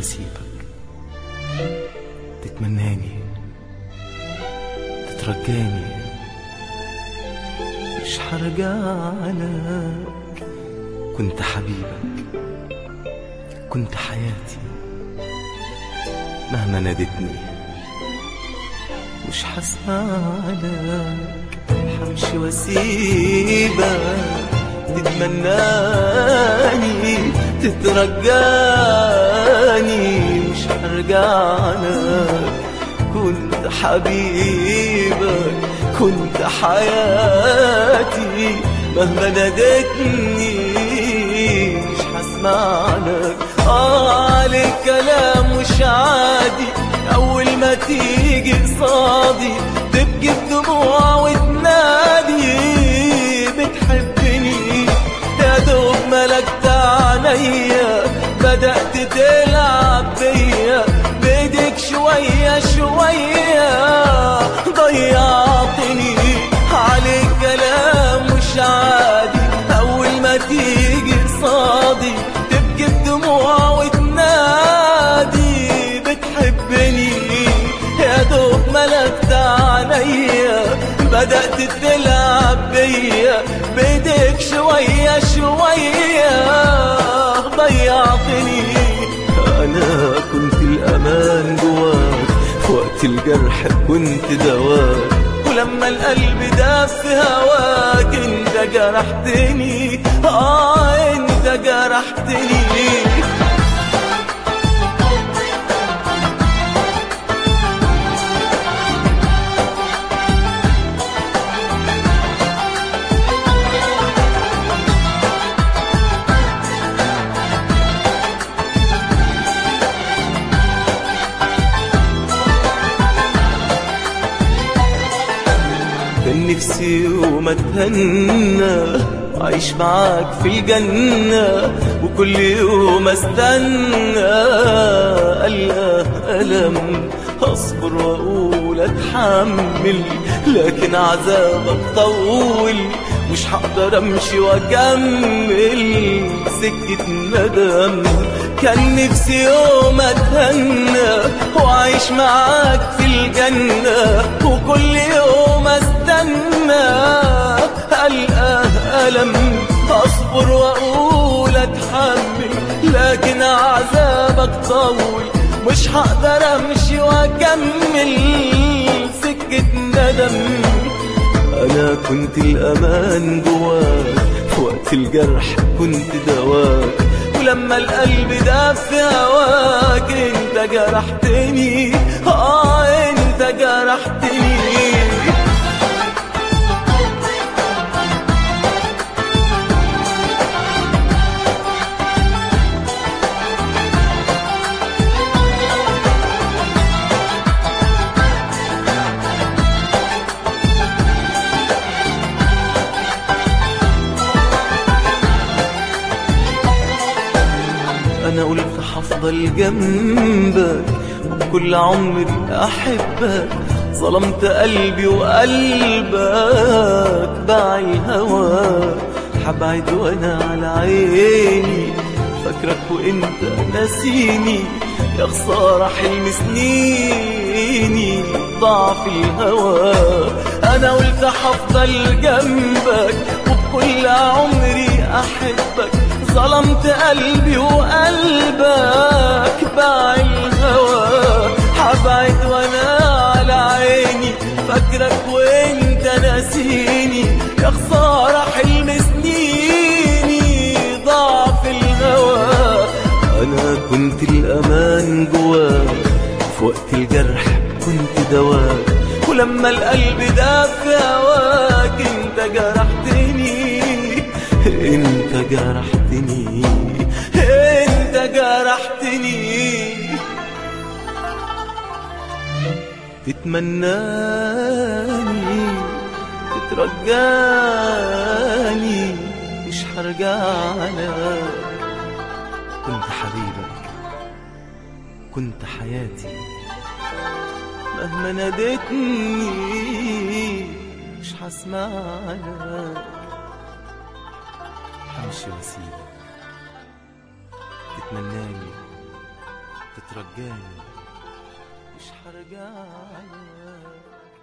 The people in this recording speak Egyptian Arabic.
واسيبك تتمناني تترجاني مش هرجعلك كنت حبيبك كنت حياتي مهما نادتني مش هسمعلك همشي واسيبك تتمناني تترجاني مش هرجعلك كنت حبيبك كنت حياتي مهما نادتني مش هسمعلك آه عليك كلام مش عادي أول ما تيجي قصادي تبكي بدموع وتنادي بتحبني يا دوب ملكت عينيا بدأت تلعب بيا بإيدك شوية شوية ضيعتني عليك كلام مش عادي أول ما تيجي قصادي تبكي بدموع وتنادي بتحبني يا دوب ملكت عينيا بدأت تلعب بيا بإيدك شوية شوية ضيعتني أنا كنت الأمان جواك في وقت الجرح كنت دواك ولما القلب داب في هواك انت جرحتني اه انت جرحتني كان نفسي يوم اتهنى عايش معاك في الجنة وكل يوم استنى ألقى ألم أصبر وأقول أتحمل لكن عذابك طول مش هقدر أمشي وأكمل سكة ندم كان نفسي يوم أتهنى وأعيش معاك في الجنة وكل يوم استنى ألقى ألم أصبر وأقول أتحمل لكن عذابك طول مش هقدر أمشي وأكمل سكة ندم أنا كنت الأمان جواك في وقت الجرح كنت دواك ولما القلب داب في هواك انت جرحتني اه انت جرحتني انا قلت هفضل جنبك وبكل عمري احبك ظلمت قلبي وقلبك باع الهوى حبعد وانا على عيني فاكرك وانت ناسيني يا خسارة حلم سنيني ضاع في الهوى انا قلت هفضل جنبك وبكل عمري احبك ظلمت قلبي وقلبك باع الهوى حبعد وانا على عيني فاكرك وانت ناسيني يا خسارة حلم سنيني ضاع في الهوى انا كنت الامان جواك في وقت الجرح كنت دواك ولما القلب داب في هواك انت جرحتني انت جرحتني انت جرحتني تتمناني تترجاني مش هرجعلك كنت حبيبك كنت حياتي مهما ناديتني مش هسمعلك همشي واسيبك تتمناني تترجاني مش حرجع لك